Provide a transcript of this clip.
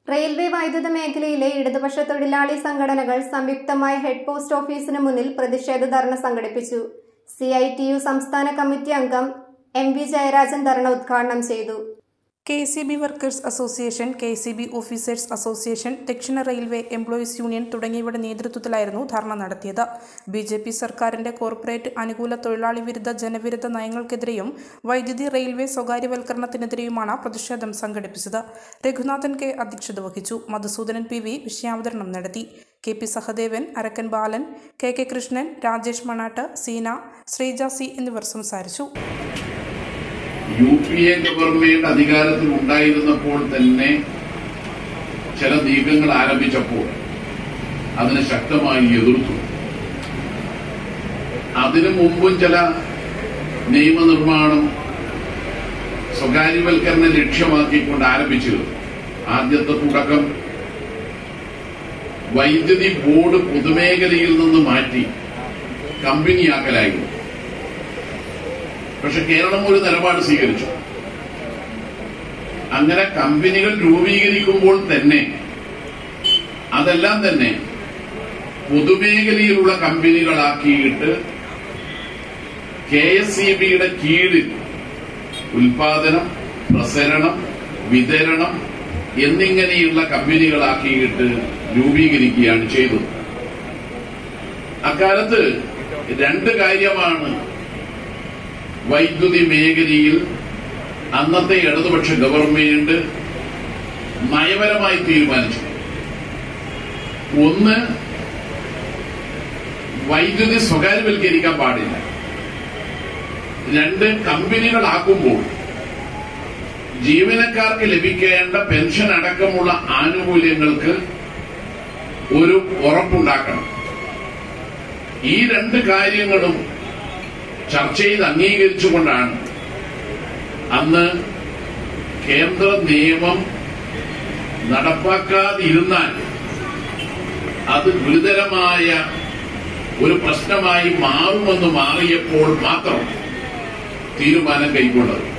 railway വൈദ്യുത മേഖലയിലെ ഇടതുപക്ഷ തൊഴിലാളി സംഘടനകൾ സംയുക്തമായി ഹെഡ് പോസ്റ്റ് ഓഫീസിന് മുന്നിൽ പ്രതിഷേധ ധർണ സംഘടിപ്പിച്ചു സി ഐ ടി യു സംസ്ഥാന കമ്മിറ്റി അംഗം എം വി ജയരാജൻ ധർണ ഉദ്ഘാടനം ചെയ്തു K C B workers association K C B officers association ദക്ഷിണ റെയിൽവേ എംപ്ലോയീസ് യൂണിയൻ തുടങ്ങിയവരുടെ നേതൃത്വത്തിലായിരുന്നു ധർണ നടത്തിയത് ബി ജെ പി സർക്കാരിന്റെ കോർപ്പറേറ്റ് അനുകൂല തൊഴിലാളി വിരുദ്ധ ജനവിരുദ്ധ നയങ്ങൾക്കെതിരെയും വൈദ്യുതി റെയിൽവേ സ്വകാര്യവൽക്കരണത്തിനെതിരെയുമാണ് പ്രതിഷേധം സംഘടിപ്പിച്ചത് രഘുനാഥൻ കെ അധ്യക്ഷത വഹിച്ചു മധുസൂദനൻ പി വി വിഷയാവതരണം നടത്തി K P Sahadevan Arakkan Balan K K Krishnan Rajesh Manatt Seena Sreeja C എന്നിവർ സംസാരിച്ചു യു പി എ ഗവൺമെന്റ് അധികാരത്തിൽ ഉണ്ടായിരുന്നപ്പോൾ തന്നെ ചില നീക്കങ്ങൾ ആരംഭിച്ചപ്പോൾ അതിനെ ശക്തമായി എതിർത്തു അതിനു മുമ്പും ചില നിയമനിർമ്മാണം സ്വകാര്യവൽക്കരണം ലക്ഷ്യമാക്കിക്കൊണ്ട് ആരംഭിച്ചിരുന്നു ആദ്യത്തെ തുടക്കം വൈദ്യുതി ബോർഡ് പൊതുമേഖലയിൽ നിന്ന് മാറ്റി കമ്പനിയാക്കലായിരുന്നു പക്ഷെ കേരളം ഒരു നിലപാട് സ്വീകരിച്ചു അങ്ങനെ കമ്പനികൾ രൂപീകരിക്കുമ്പോൾ തന്നെ അതെല്ലാം തന്നെ പൊതുമേഖലയിലുള്ള കമ്പനികളാക്കിയിട്ട് കെ എസ് സി ബിയുടെ കീഴിൽ ഉൽപാദനം പ്രസരണം വിതരണം എന്നിങ്ങനെയുള്ള കമ്പനികളാക്കിയിട്ട് രൂപീകരിക്കുകയാണ് ചെയ്തത് അക്കാലത്ത് രണ്ട് കാര്യമാണ് വൈദ്യുതി മേഖലയിൽ അന്നത്തെ ഇടതുപക്ഷ ഗവൺമെന്റ് നയപരമായി തീരുമാനിച്ചു ഒന്ന് വൈദ്യുതി സ്വകാര്യവൽക്കരിക്കാൻ പാടില്ല രണ്ട് കമ്പനികളാക്കുമ്പോൾ ജീവനക്കാർക്ക് ലഭിക്കേണ്ട പെൻഷൻ അടക്കമുള്ള ആനുകൂല്യങ്ങൾക്ക് ഒരു ഉറപ്പുണ്ടാക്കണം ഈ രണ്ട് കാര്യങ്ങളും ചർച്ച ചെയ്ത് അംഗീകരിച്ചുകൊണ്ടാണ് അന്ന് കേന്ദ്ര നിയമം നടപ്പാക്കാതിരുന്നാൽ അത് ഗുരുതരമായ ഒരു പ്രശ്നമായി മാറുമെന്ന് മാറിയപ്പോൾ മാത്രം തീരുമാനം കൈക്കൊണ്ടത്